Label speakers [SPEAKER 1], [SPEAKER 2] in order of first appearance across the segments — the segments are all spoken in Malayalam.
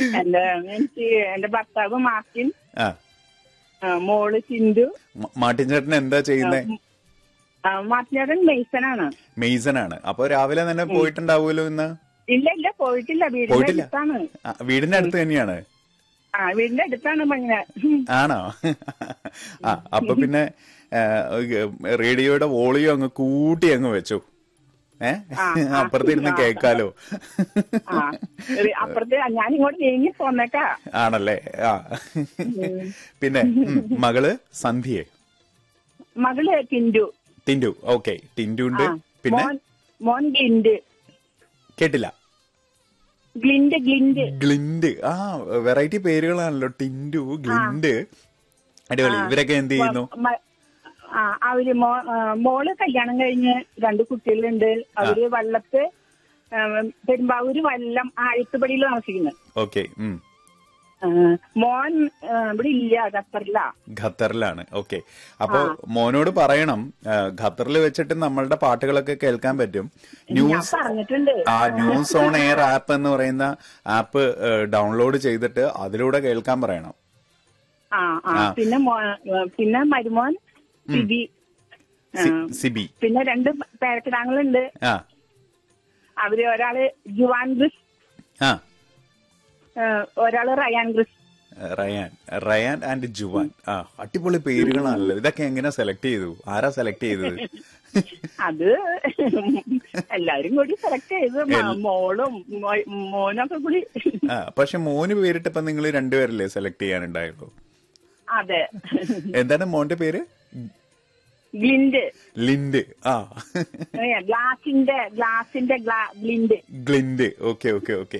[SPEAKER 1] എന്റെ എനിക്ക് എന്റെ ഭർത്താവ് മാർട്ടിൻ
[SPEAKER 2] ആ
[SPEAKER 1] ആ, മോള് ചിന്തു
[SPEAKER 2] മ- മാർട്ടിൻ ചേട്ടൻ എന്താ ചെയ്യുന്നേ
[SPEAKER 1] ആ, മാർട്ടിനേടൻ മെയ്സനാണ്
[SPEAKER 2] മെയ്സൺ ആണ് അപ്പൊ രാവിലെ തന്നെ പോയിട്ടുണ്ടാവുമല്ലോ ഇന്ന്
[SPEAKER 1] ഇല്ല ഇല്ല പോയിട്ടില്ല വീടിന്റെ
[SPEAKER 2] പോയിട്ടില്ല?
[SPEAKER 1] അടുത്താണ്
[SPEAKER 2] ആ, വീടിന്റെ അടുത്ത് തന്നെയാണ്
[SPEAKER 1] ആ വീടിന്റെ അടുത്താണ് ഭയങ്കര
[SPEAKER 2] ആണോ ആ അപ്പൊ പിന്നെ ആ, റേഡിയോയുടെ വോളിയം അങ്ങ് കൂട്ടി അങ്ങ് വെച്ചു ഏ
[SPEAKER 1] ആ, ആ.
[SPEAKER 2] അപ്പുറത്തിരുന്ന് കേക്കാലോ
[SPEAKER 1] ആ ഒരു അപ്പുറത്ത് ഞാൻ ഇങ്ങോട്ട് നീങ്ങി പോന്നേക്കാ
[SPEAKER 2] ആണല്ലേ ആ പിന്നെ ഉം, മകള് സന്ധ്യയെ
[SPEAKER 1] മകള് ടിൻഡു
[SPEAKER 2] ടിൻഡു ഓക്കെ ടിൻഡു ഉണ്ട്
[SPEAKER 1] ആ,
[SPEAKER 2] പിന്നെ
[SPEAKER 1] മോൻ മോൻ ഗ്ലിൻഡ്
[SPEAKER 2] കേട്ടില്ല
[SPEAKER 1] ഗ്ലിൻഡ് ഗ്ലിൻഡ്
[SPEAKER 2] ഗ്ലിൻഡ് ആ വെറൈറ്റി പേരുകളാണല്ലോ ടിൻഡു ഗ്ലിൻഡ് അടിപൊളി ഇവരൊക്കെ എന്ത് ചെയ്യുന്നു
[SPEAKER 1] മ- ആ അവര് മോ ആ, മോള് കല്യാണം കഴിഞ്ഞ് രണ്ട് കുട്ടികളുണ്ട് അവര് വള്ളത്ത് ആ, പെരുമ്പാവൂര് വല്ലം ആയത്തുപടിയിൽ താമസിക്കുന്നത്
[SPEAKER 2] ഓക്കെ ഉം
[SPEAKER 1] ആ, മോൻ ആ, ഇവിടെ ഇല്ല ഖത്തറില
[SPEAKER 2] ഖത്തറിലാണ് ഓക്കെ അപ്പൊ മോനോട് പറയണം ആ, ഖത്തറിൽ വെച്ചിട്ട് നമ്മളുടെ പാട്ടുകളൊക്കെ കേൾക്കാൻ പറ്റും
[SPEAKER 1] ഞാൻ
[SPEAKER 2] ന്യൂസ്
[SPEAKER 1] പറഞ്ഞിട്ടുണ്ട്
[SPEAKER 2] ആ ന്യൂസ് ഓൺ എയർ ആപ്പ് എന്ന് പറയുന്ന ആപ്പ് ഡൗൺലോഡ് ചെയ്തിട്ട് അതിലൂടെ കേൾക്കാൻ പറയണം
[SPEAKER 1] ആ ആ
[SPEAKER 2] ആ.
[SPEAKER 1] പിന്നെ മോ- പിന്നെ മരുമോൻ സിബി ആ,
[SPEAKER 2] സി- സിബി
[SPEAKER 1] പിന്നെ രണ്ട് പേരക്കിടാങ്ങളുണ്ട്
[SPEAKER 2] ആ
[SPEAKER 1] അവര് ഒരാള് ജുവാൻ ഗ്രിസ്
[SPEAKER 2] ആ
[SPEAKER 1] ആ, ഒരാള് Ryan Gris
[SPEAKER 2] Ryan Ryan and Juan ആ അടിപൊളി പേരുകളാണല്ലോ ഇതൊക്കെ എങ്ങനെ സെലക്ട് ചെയ്തു ആരാ സെലക്ട് ചെയ്തത്
[SPEAKER 1] അത് എല്ലാരും കൂടി സെലക്ട് ചെയ്ത് മ- മോളും മോ- മോനൊക്കെ കൂടി
[SPEAKER 2] ആ പക്ഷെ മോന് പേരിട്ടപ്പോ നിങ്ങൾ രണ്ടുപേരല്ലേ സെലക്ട് ചെയ്യാനുണ്ടായുള്ളൂ
[SPEAKER 1] അതെ
[SPEAKER 2] എന്താണ് മോന്റെ പേര്
[SPEAKER 1] ഗ്ലിൻഡ്
[SPEAKER 2] ലിൻഡ് ആ
[SPEAKER 1] ഏ, ഗ്ലാസിന്റെ ഗ്ലാസിന്റെ ഗ്ലാ- ഗ്ലിൻഡ്
[SPEAKER 2] ഗ്ലിൻഡ് ഓക്കെ ഓക്കെ ഓക്കെ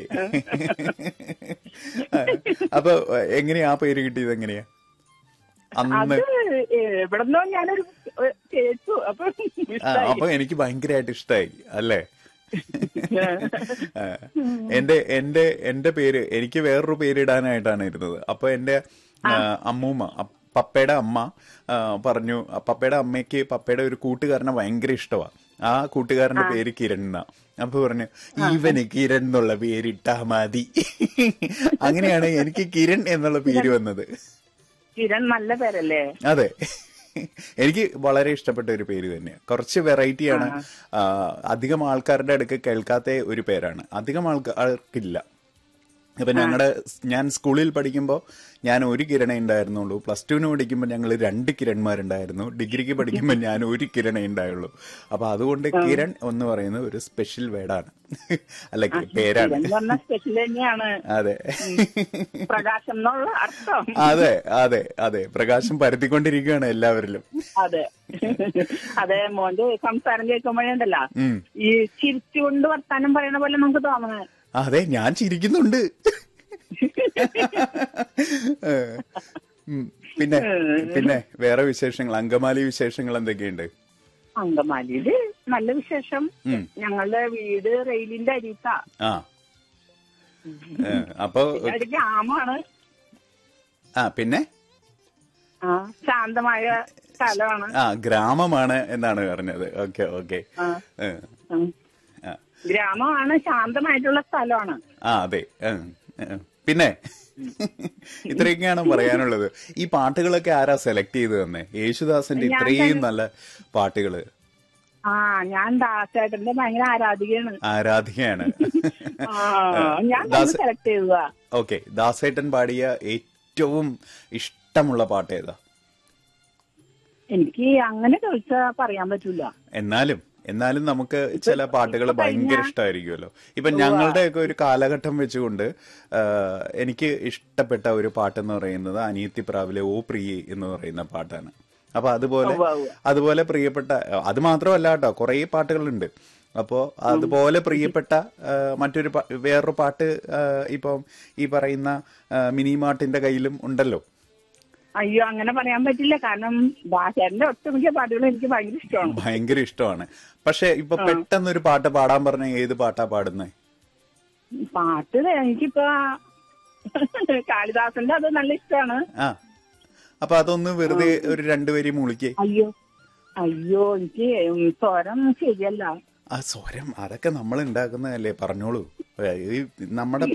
[SPEAKER 2] അപ്പൊ എങ്ങനെയാ ആ പേര് കിട്ടിയത് എങ്ങനെയാ
[SPEAKER 1] അത്
[SPEAKER 2] അന്ന്
[SPEAKER 1] എവിടെന്നോ ഞാനൊരു ഏ, കേട്ടു അപ്പൊ
[SPEAKER 2] ആ,
[SPEAKER 1] ഇഷ്ടായി.
[SPEAKER 2] അപ്പൊ എനിക്ക് ഭയങ്കരമായിട്ട് ഇഷ്ടായി അല്ലേ ആ, എന്റെ എന്റെ എന്റെ പേര് എനിക്ക് വേറൊരു പേര് ഇടാനായിട്ടാണ് ഇരുന്നത് അപ്പൊ എന്റെ ആ, അമ്മൂമ്മ അ- പപ്പയുടെ അമ്മ ആ, പറഞ്ഞു ആ, പപ്പയുടെ അമ്മയ്ക്ക് പപ്പയുടെ ഒരു കൂട്ടുകാരനെ ഭയങ്കര ഇഷ്ടമാ ആ കൂട്ടുകാരന്റെ പേര് കിരൺ എന്നാ അപ്പൊ പറഞ്ഞു ഇവന് കിരൺ എന്നുള്ള പേരിട്ടാ മതി അങ്ങനെയാണ് എനിക്ക് കിരൺ എന്നുള്ള പേര് വന്നത്
[SPEAKER 1] കിരൺ നല്ല പേരല്ലേ
[SPEAKER 2] അതെ എനിക്ക് വളരെ ഇഷ്ടപ്പെട്ട ഒരു പേര് തന്നെയാണ് കുറച്ച് വെറൈറ്റിയാണ് ആ, അധികം ആൾക്കാരുടെ അടുക്ക് കേൾക്കാത്ത ഒരു പേരാണ് അധികം ആൾക്കാർക്കില്ല ഇപ്പൊ ഞങ്ങളുടെ ഞാൻ സ്കൂളിൽ പഠിക്കുമ്പോൾ ഞാൻ ഒരു കിരണേ ഉണ്ടായിരുന്നുള്ളൂ പ്ലസ് ടുവിന് പഠിക്കുമ്പോൾ ഞങ്ങൾ രണ്ട് കിരൺമാരുണ്ടായിരുന്നു ഡിഗ്രിക്ക് പഠിക്കുമ്പോൾ ഞാൻ ഒരു കിരണേ ഉണ്ടായുള്ളൂ അപ്പൊ അതുകൊണ്ട് കിരൺ എന്ന് പറയുന്നത് ഒരു സ്പെഷ്യൽ വേർഡാണ് അല്ല പേരാണ്
[SPEAKER 1] കിരൺ പറഞ്ഞ സ്പെഷ്യൽ തന്നെയാണ്
[SPEAKER 2] അതെ
[SPEAKER 1] പ്രകാശം എന്നുള്ള അർത്ഥം
[SPEAKER 2] അതെ അതെ അതെ പ്രകാശം പരത്തിക്കൊണ്ടിരിക്കുകയാണ് എല്ലാവരിലും
[SPEAKER 1] അതെ അതെ മോന്റെ സംസാരം കേൾക്കുമ്പോഴുണ്ടല്ലോ
[SPEAKER 2] ഉം.
[SPEAKER 1] ഈ ചിരിച്ചുകൊണ്ട് വർത്താനം പറയണ പോലെ നമുക്ക് തോന്നണേ
[SPEAKER 2] അതെ ഞാൻ ചിരിക്കുന്നുണ്ട് ഏ, ഉം, പിന്നെ പിന്നെ വേറെ വിശേഷങ്ങൾ അങ്കമാലി വിശേഷങ്ങൾ എന്തൊക്കെയുണ്ട്
[SPEAKER 1] അങ്കമാലിയില് നല്ല വിശേഷം
[SPEAKER 2] ഉം.
[SPEAKER 1] ഞങ്ങളുടെ വീട് റെയിലിന്റെ അരിത്ത
[SPEAKER 2] ആ ഏ, അപ്പൊ
[SPEAKER 1] ഒരു ഗ്രാമമാണ്
[SPEAKER 2] ആ പിന്നെ
[SPEAKER 1] ആ ശാന്തമായ സ്ഥലമാണ്
[SPEAKER 2] ആ ഗ്രാമമാണ് എന്നാണ് പറഞ്ഞത് ഓക്കെ ഓക്കെ
[SPEAKER 1] ആ,
[SPEAKER 2] ഏ,
[SPEAKER 1] ഉം.
[SPEAKER 2] ആ.
[SPEAKER 1] ഗ്രാമമാണ് ശാന്തമായിട്ടുള്ള സ്ഥലമാണ്
[SPEAKER 2] ആ അതെ ഏ, ഏ. പിന്നെ ഇത്രയൊക്കെയാണ് പറയാനുള്ളത് ഈ പാട്ടുകളൊക്കെ ആരാ സെലക്ട് ചെയ്ത് തന്നെ യേശുദാസിന്റെ
[SPEAKER 1] ഞാൻ
[SPEAKER 2] ഇത്രയും നല്ല പാട്ടുകള്
[SPEAKER 1] ആ ഞാൻ ദാസേട്ടന്റെ ഭയങ്കര ആരാധികയാണ്
[SPEAKER 2] ആരാധികയാണ്
[SPEAKER 1] ആ ഞാൻ
[SPEAKER 2] ദാസ-
[SPEAKER 1] സെലക്ട് ചെയ്തതാ
[SPEAKER 2] ഓക്കെ ദാസേട്ടൻ പാടിയ ഏറ്റവും ഇഷ്ടമുള്ള പാട്ട് ഏതാ
[SPEAKER 1] എനിക്ക് അങ്ങനെ ചോദിച്ചാ പറയാൻ പറ്റൂല
[SPEAKER 2] എന്നാലും എന്നാലും നമുക്ക് ചില പാട്ടുകൾ ഭയങ്കര ഇഷ്ടമായിരിക്കുമല്ലോ ഇപ്പൊ ഞങ്ങളുടെയൊക്കെ ഒരു കാലഘട്ടം വെച്ചുകൊണ്ട് ആ, എനിക്ക് ഇഷ്ടപ്പെട്ട ഒരു പാട്ടെന്ന് പറയുന്നത് അനിയത്തിപ്രാവിലെ ഓ പ്രിയെ എന്ന് പറയുന്ന പാട്ടാണ് അപ്പൊ അതുപോലെ
[SPEAKER 1] ഉവ്വ, ഉവ്വ.
[SPEAKER 2] അതുപോലെ പ്രിയപ്പെട്ട അത് മാത്രമല്ല കേട്ടോ കുറേ പാട്ടുകളുണ്ട് അപ്പോ അതുപോലെ പ്രിയപ്പെട്ട ആ, മറ്റൊരു പാ- വേറൊരു പാട്ട് ആ, ഇപ്പം ഈ പറയുന്ന ആ, മിനി മാർട്ടിന്റെ കയ്യിലും ഉണ്ടല്ലോ
[SPEAKER 1] അയ്യോ അങ്ങനെ പറയാൻ പറ്റില്ല കാരണം ദാസേട്ടന്റെ ഒട്ടുമിക്ക പാട്ടുകളും എനിക്ക് ഭയങ്കര ഇഷ്ടമാണ്
[SPEAKER 2] ഭയങ്കര ഇഷ്ടമാണ് പക്ഷെ ഇപ്പൊ പെട്ടെന്നൊരു പാട്ട് പാടാൻ പറഞ്ഞ ഏത് പാട്ടാ പാടുന്നത്
[SPEAKER 1] പാട്ട് എനിക്കിപ്പോ കാളിദാസന്റെ അത് നല്ല ഇഷ്ടമാണ്
[SPEAKER 2] ആ അപ്പൊ അതൊന്ന് വെറുതെ ഒരു രണ്ടുപേരി മുളിക്കേ
[SPEAKER 1] അയ്യോ അയ്യോ എനിക്ക് ഉം, സ്വരം ശരിയല്ല
[SPEAKER 2] ആ സ്വരം അതൊക്കെ നമ്മൾ ഉണ്ടാക്കുന്നതല്ലേ പറഞ്ഞോളൂ ഏ, ഈ നമ്മുടെ